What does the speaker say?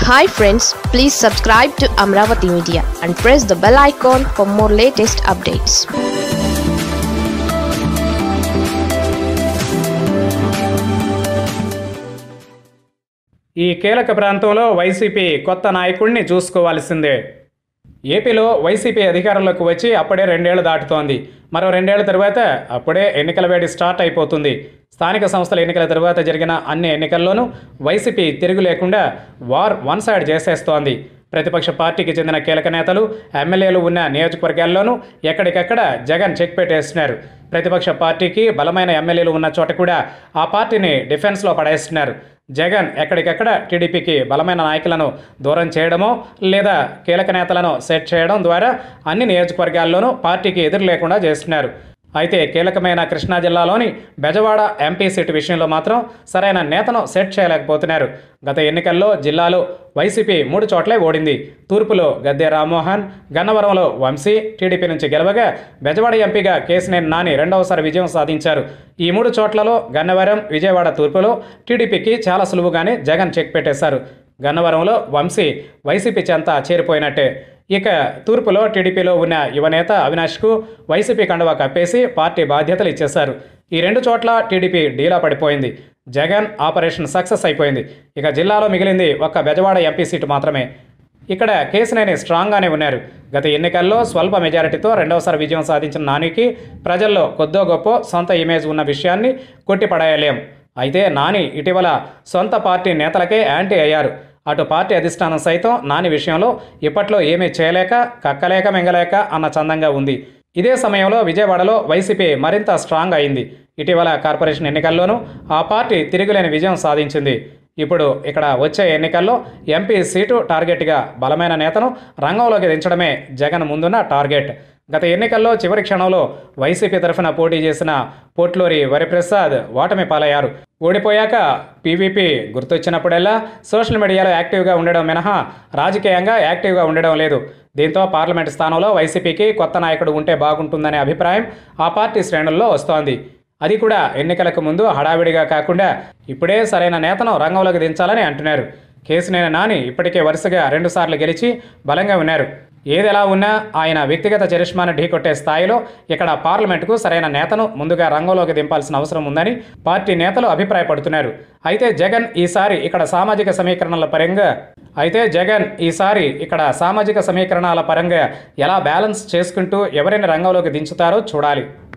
hi friends please subscribe to Amaravati media and press the bell icon for more latest updates ఈ కీలక ప్రాంతంలో YCP కొత్త నాయకుడిని చూసుకోవాల్సిందే ఏపీలో వైసీపీ అధికారంలోకి వచ్చి అప్పుడే రెండేళ్లు దాటుతోంది మరో రెండేళ్ల తర్వాత అప్పుడే ఎన్నికల వేడి స్టార్ట్ అయిపోతుంది స్థానిక సంస్థల ఎన్నికల తర్వాత జరిగిన అన్ని ఎన్నికల్లోనూ వైసీపీ తిరుగు లేకుండా వార్ వన్ సైడ్ చేసేస్తోంది ప్రతిపక్ష పార్టీకి చెందిన కీలక నేతలు ఎమ్మెల్యేలు ఉన్న నియోజకవర్గాల్లోనూ ఎక్కడికెక్కడ జగన్ చెక్ పెట్టేస్తున్నారు ప్రతిపక్ష పార్టీకి బలమైన ఎమ్మెల్యేలు ఉన్న చోట కూడా ఆ పార్టీని డిఫెన్స్లో పడేస్తున్నారు జగన్ ఎక్కడికెక్కడ టీడీపీకి బలమైన నాయకులను దూరం చేయడమో లేదా కీలక నేతలను సెట్ చేయడం ద్వారా అన్ని నియోజకవర్గాల్లోనూ పార్టీకి ఎదురు లేకుండా చేస్తున్నారు అయితే కీలకమైన కృష్ణా జిల్లాలోని బెజవాడ ఎంపీ సీటు విషయంలో మాత్రం సరైన నేతను సెట్ చేయలేకపోతున్నారు గత ఎన్నికల్లో జిల్లాలో వైసీపీ మూడు చోట్లే ఓడింది తూర్పులో గద్దె రామ్మోహన్ గన్నవరంలో వంశీ టీడీపీ నుంచి గెలవగా బెజవాడ ఎంపీగా కేసినేని నాని రెండవసారి విజయం సాధించారు ఈ మూడు చోట్లలో గన్నవరం విజయవాడ తూర్పులో టీడీపీకి చాలా సులువుగానే జగన్ చెక్ పెట్టేశారు గన్నవరంలో వంశీ వైసీపీ చెంత చేరిపోయినట్టే ఇక తూర్పులో టీడీపీలో ఉన్న యువనేత అవినాష్కు వైసీపీ కండువా కప్పేసి పార్టీ బాధ్యతలు ఇచ్చేశారు ఈ రెండు చోట్ల టీడీపీ డీలా పడిపోయింది జగన్ ఆపరేషన్ సక్సెస్ అయిపోయింది ఇక జిల్లాలో మిగిలింది ఒక్క బెజవాడ ఎంపీ సీటు మాత్రమే ఇక్కడ కేసినేని స్ట్రాంగ్గానే ఉన్నారు గత ఎన్నికల్లో స్వల్ప మెజారిటీతో రెండవసారి విజయం సాధించిన నానికి ప్రజల్లో కొద్దో గొప్ప సొంత ఇమేజ్ ఉన్న విషయాన్ని కొట్టిపడేయలేం అయితే నాని ఇటీవల సొంత పార్టీ నేతలకే యాంటీ అయ్యారు అటు పార్టీ అధిష్టానం సైతం నాని విషయంలో ఇప్పట్లో ఏమీ చేయలేక కక్కలేక మింగలేక అన్న చందంగా ఉంది ఇదే సమయంలో విజయవాడలో వైసీపీ మరింత స్ట్రాంగ్ అయింది ఇటీవల కార్పొరేషన్ ఎన్నికల్లోనూ ఆ పార్టీ తిరుగులేని విజయం సాధించింది ఇప్పుడు ఇక్కడ వచ్చే ఎన్నికల్లో ఎంపీ సీటు టార్గెట్గా బలమైన నేతను రంగంలోకి దించడమే జగన్ ముందున్న టార్గెట్ గత ఎన్నికల్లో చివరి క్షణంలో వైసీపీ తరఫున పోటీ చేసిన పోట్లూరి వరిప్రసాద్ ఓటమి పాలయ్యారు ఓడిపోయాక పీవీపీ గుర్తొచ్చినప్పుడల్లా సోషల్ మీడియాలో యాక్టివ్గా ఉండడం మినహా రాజకీయంగా యాక్టివ్గా ఉండడం లేదు దీంతో పార్లమెంట్ స్థానంలో వైసీపీకి కొత్త నాయకుడు ఉంటే బాగుంటుందనే అభిప్రాయం ఆ పార్టీ శ్రేణుల్లో వస్తోంది అది కూడా ఎన్నికలకు ముందు హడావిడిగా కాకుండా ఇప్పుడే సరైన నేతను రంగంలోకి దించాలని అంటున్నారు కేసినేని నాని ఇప్పటికే వరుసగా రెండుసార్లు గెలిచి బలంగా ఉన్నారు ఏది ఎలా ఉన్నా ఆయన వ్యక్తిగత చరిష్మాను ఢీకొట్టే స్థాయిలో ఇక్కడ పార్లమెంటుకు సరైన నేతను ముందుగా రంగంలోకి దింపాల్సిన అవసరం ఉందని పార్టీ నేతలు అభిప్రాయపడుతున్నారు అయితే జగన్ ఈసారి ఇక్కడ సామాజిక సమీకరణల పరంగా అయితే జగన్ ఈసారి ఇక్కడ సామాజిక సమీకరణాల పరంగా ఎలా బ్యాలెన్స్ చేసుకుంటూ ఎవరిని రంగంలోకి దించుతారో చూడాలి